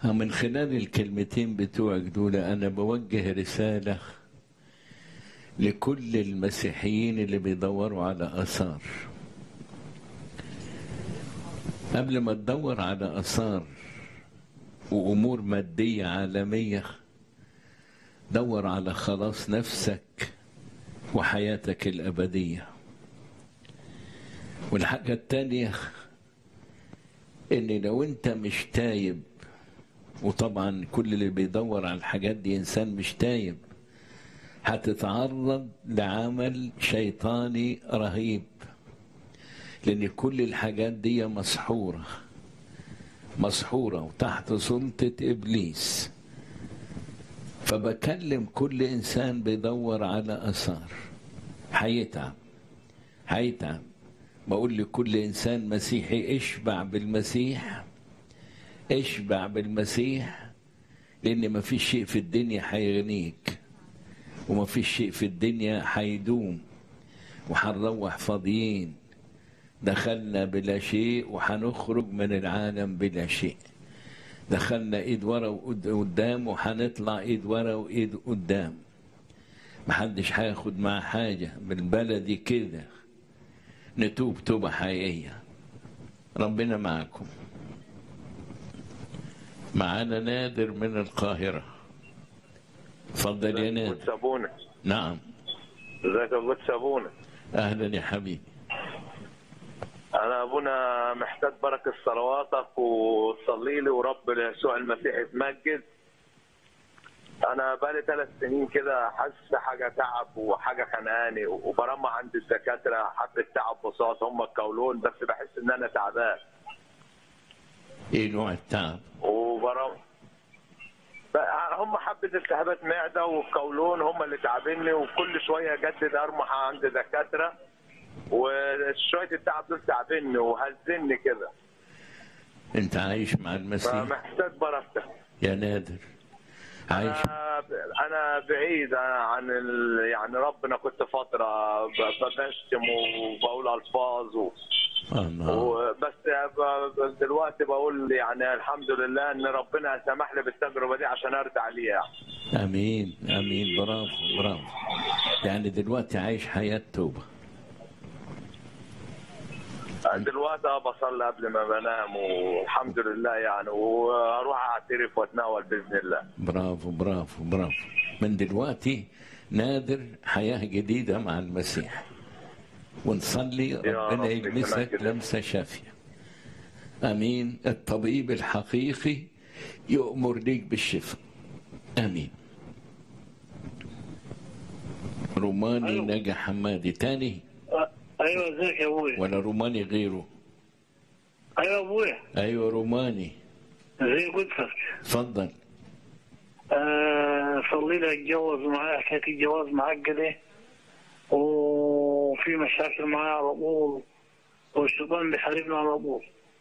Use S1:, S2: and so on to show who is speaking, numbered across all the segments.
S1: من خلال الكلمتين بتوعك دول أنا بوجه رسالة لكل المسيحيين اللي بيدوروا على آثار قبل ما تدور على آثار وأمور مادية عالمية دور على خلاص نفسك وحياتك الأبدية والحاجة التانية إن لو أنت مش تايب وطبعا كل اللي بيدور على الحاجات دي إنسان مش تايب هتتعرض لعمل شيطاني رهيب لأن كل الحاجات دي مسحورة مسحورة وتحت سلطة إبليس فبكلم كل إنسان بيدور على أثار هيتعب هيتعب بقول لكل إنسان مسيحي اشبع بالمسيح اشبع بالمسيح لأن ما فيش شيء في الدنيا هيغنيك وما فيش شيء في الدنيا هيدوم وهنروح فاضيين دخلنا بلا شيء وهنخرج من العالم بلا شيء دخلنا ايد ورا وقدام وهنطلع ايد ورا وايد قدام محدش هياخد معاه حاجة بالبلدي كده نتوب توبة حقيقية ربنا معاكم معانا نادر من القاهرة اتفضل يا نادر
S2: سابونا
S1: نعم
S2: ازيك يا ابو سابونا
S1: اهلا يا حبيبي
S2: انا ابونا محتاج بركه صلواتك وتصلي لي ورب يسوع المسيح يتمجد انا بقالي ثلاث سنين كده حاسس حاجه تعب وحاجه خانقاني وبرمى عند الدكاتره حبه تعب بساط هم الكولون بس بحس ان انا تعبان
S1: ايه نوع التعب
S2: وبرم بقى هم حبه التهابات معده والقولون هم اللي تعبني وكل شويه اجدد ارمح عند دكاتره وشويه التعب دول تعبني وهزني كده
S1: انت عايش مع المسيح
S2: فمحتاج بركتك
S1: يا نادر عايش
S2: انا انا بعيد عن ال... يعني ربنا كنت فتره ب- بشتم وبقول الفاظ و...
S1: الله
S2: وبس ب- دلوقتي بقول يعني الحمد لله ان ربنا سمح لي بالتجربه دي عشان ارجع ليها
S1: امين امين برافو برافو يعني دلوقتي عايش حياة توبة
S2: دلوقتي بصلي قبل ما بنام والحمد لله يعني واروح اعترف واتناول باذن الله
S1: برافو برافو برافو من دلوقتي نادر حياة جديدة مع المسيح ونصلي ربنا
S2: رب
S1: يلمسك
S2: يكرمك.
S1: لمسة شافية امين الطبيب الحقيقي يؤمر ليك بالشفاء امين روماني
S3: أيوة.
S1: نجا حمادي تاني
S3: ايوه ازيك يا ابويا
S1: ولا روماني غيره
S3: ايوه ابويا
S1: ايوه روماني
S3: زي قدسك
S1: اتفضل
S3: آه صلي لي اتجوز معايا حكايه الجواز معقده وفي مشاكل معايا على طول والشيطان بيحاربنا على طول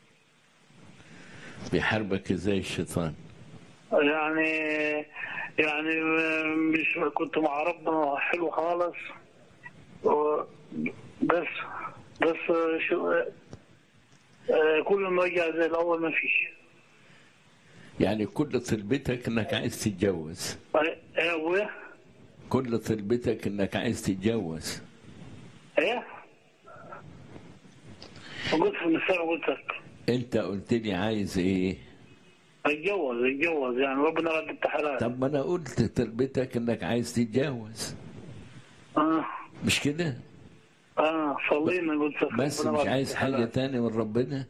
S1: بيحاربك ازاي الشيطان
S3: يعني يعني مش كنت مع ربنا حلو خالص و- بس بس شو آه، كل ما ارجع زي الاول ما فيش
S1: يعني كل طلبتك انك عايز تتجوز
S3: ايه يا ابويا
S1: كل طلبتك انك عايز تتجوز
S3: ايه قلت في المستقبل قلت لك
S1: انت قلت لي عايز ايه
S3: اتجوز اتجوز يعني ربنا رد التحالات
S1: طب ما انا قلت طلبتك انك عايز تتجوز
S3: اه
S1: مش كده
S3: اه صلينا قلت لك
S1: بس
S3: ربنا
S1: مش
S3: رد
S1: عايز حاجة
S3: التحالات.
S1: تاني من ربنا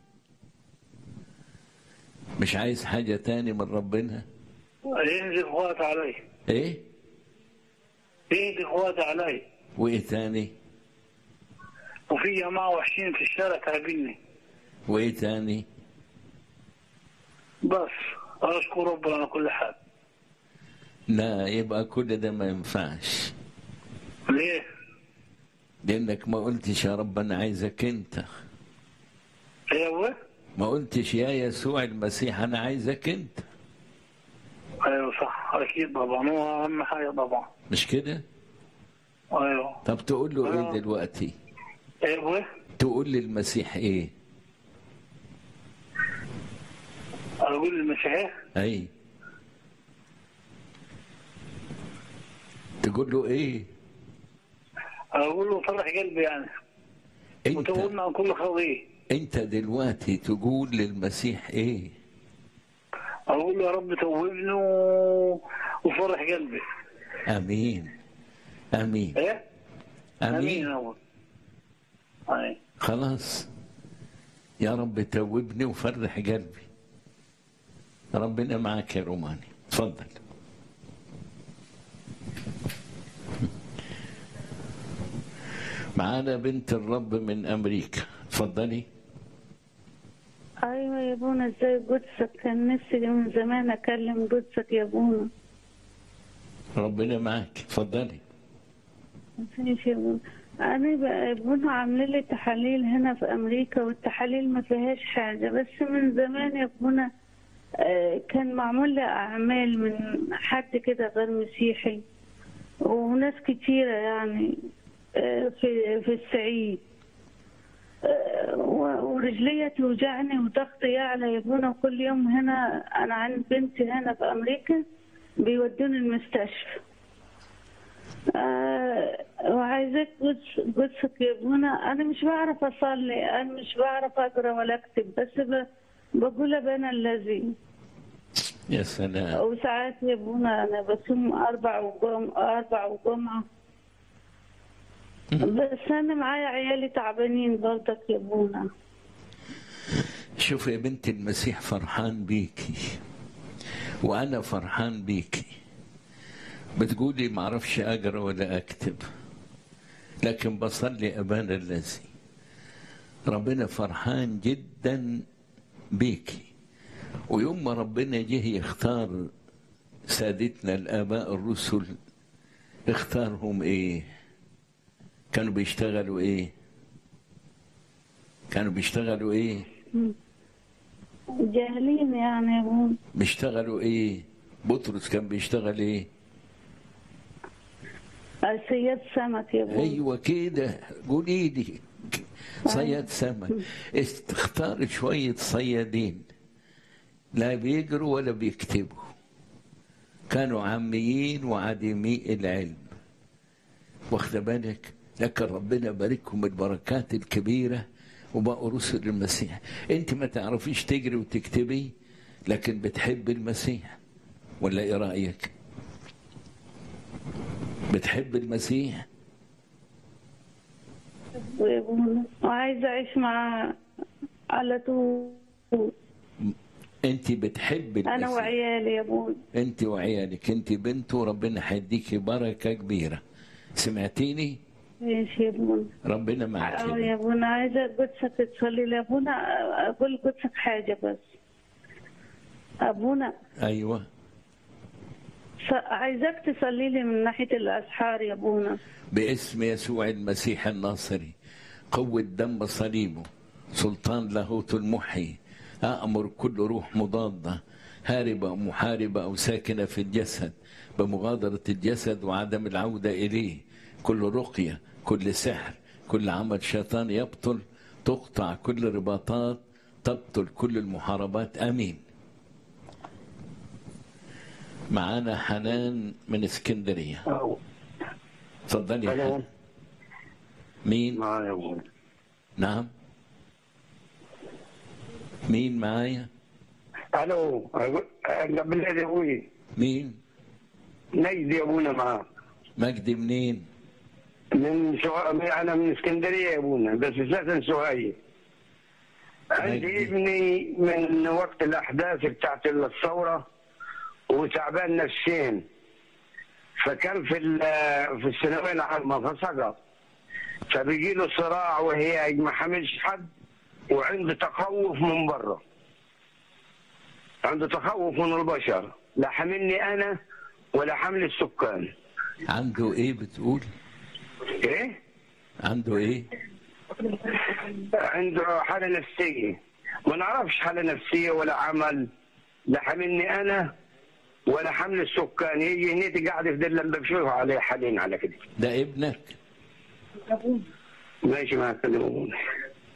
S1: مش عايز حاجة تاني من ربنا
S3: ينزل اخوات علي
S1: ايه
S3: ينزل اخوات علي
S1: وايه تاني
S3: وفي جماعه وحشين في الشارع تعبيني
S1: وايه تاني
S3: بس اشكر ربنا على كل حال
S1: لا يبقى كل ده ما ينفعش
S3: ليه؟
S1: لانك ما قلتش يا رب انا عايزك انت
S3: ايه يا ابوي؟
S1: ما قلتش يا يسوع المسيح انا عايزك انت
S3: ايوه صح اكيد طبعا هو اهم حاجه طبعا
S1: مش كده
S3: ايوه
S1: طب تقول له
S3: آه.
S1: ايه دلوقتي
S3: ايه يا ابوي؟
S1: تقول للمسيح ايه
S3: اقول المسيحيه
S1: اي تقول له ايه
S3: اقول له فرح قلبي يعني
S1: انت
S3: وتوبنا عن كل خطيه
S1: انت دلوقتي تقول للمسيح ايه
S3: اقول له يا رب توبني و... وفرح قلبي
S1: امين امين
S3: ايه امين
S1: امين
S3: يا رب أي.
S1: خلاص يا رب توبني وفرح قلبي ربنا معك يا روماني تفضل معانا بنت الرب من امريكا تفضلي
S4: ايوه يا بونا ازاي قدسك كان نفسي من زمان اكلم قدسك يا بونا
S1: ربنا معك تفضلي
S4: مفيش يا بونا انا بقى بونا عامله لي تحاليل هنا في امريكا والتحاليل ما فيهاش حاجه بس من زمان يا بونا آه، كان معمول لي اعمال من حد كده غير مسيحي وناس كتيره يعني آه، في في الصعيد آه، و- ورجليا توجعني وضغطي يعلى يا بونا وكل يوم هنا انا عند بنتي هنا في امريكا بيودوني المستشفى آه وعايزاك قدس قدسك يا ابونا انا مش بعرف اصلي انا مش بعرف اقرا ولا اكتب بس ب... بقول ابانا الذي
S1: يا سلام
S4: وساعات يا ابونا انا بصوم اربع وجم... اربع وجمعه بس انا معايا عيالي تعبانين برضك يا ابونا
S1: شوف يا بنت المسيح فرحان بيكي وانا فرحان بيكي بتقولي ما اعرفش اقرا ولا اكتب لكن بصلي ابانا الذي ربنا فرحان جدا بيكي ويوم ما ربنا جه يختار سادتنا الاباء الرسل اختارهم ايه كانوا بيشتغلوا ايه كانوا بيشتغلوا ايه
S4: جاهلين يعني يا ابونا
S1: بيشتغلوا ايه بطرس كان بيشتغل ايه
S4: صياد سمك يا ابونا
S1: ايوه كده قولي لي صياد سمك اختار شويه صيادين لا بيجروا ولا بيكتبوا كانوا عاميين وعديمي العلم واخد بالك لكن ربنا باركهم البركات الكبيره وبقوا رسل المسيح انت ما تعرفيش تجري وتكتبي لكن بتحب المسيح ولا ايه رايك بتحب المسيح
S4: يا ابونا وعايزه اعيش معاه على طول
S1: انت بتحب
S4: انا
S1: المسيح
S4: وعيالي يا ابونا
S1: انت وعيالك انت بنت وربنا هيديكي بركه كبيره سمعتيني
S4: ماشي يا ابونا
S1: ربنا معك
S4: اه يا ابونا عايزه قدسك تصلي لي يا ابونا اقول قدسك حاجه بس ابونا
S1: ايوه
S4: ص- عايزاك تصلي لي من ناحيه الاسحار يا ابونا
S1: باسم يسوع المسيح الناصري قوة دم صليبه سلطان لاهوت المحيي أأمر كل روح مضادة هاربة أو محاربة أو ساكنة في الجسد بمغادرة الجسد وعدم العودة إليه كل رقية كل سحر كل عمل شيطان يبطل تقطع كل رباطات تبطل كل المحاربات آمين معانا حنان من اسكندرية تفضلي يا
S3: الو
S1: حنان مين
S3: معايا يا ابونا
S1: نعم مين معايا
S3: الو أقول- بالله يا ابوي
S1: مين
S3: نجدي يا ابونا معاه
S1: مجدي منين
S3: من سو... انا من اسكندريه يا ابونا بس اساسا سوهايه عندي
S1: مجدي.
S3: ابني من وقت الاحداث بتاعت الثوره وتعبان نفسيا فكان في ال- في الثانويه العامه فسقط فبيجي له صراع وهي ما حملش حد وعنده تخوف من بره عنده تخوف من البشر لا حملني انا ولا حمل السكان
S1: عنده ايه بتقول
S3: ايه
S1: عنده ايه
S3: عنده حالة نفسية ما نعرفش حالة نفسية ولا عمل لا حملني أنا ولا حمل السكان يجي هنيتي قاعدة في دلة بشوفها عليه حاليا على كده
S1: ده ابنك
S3: ماشي ما كلموني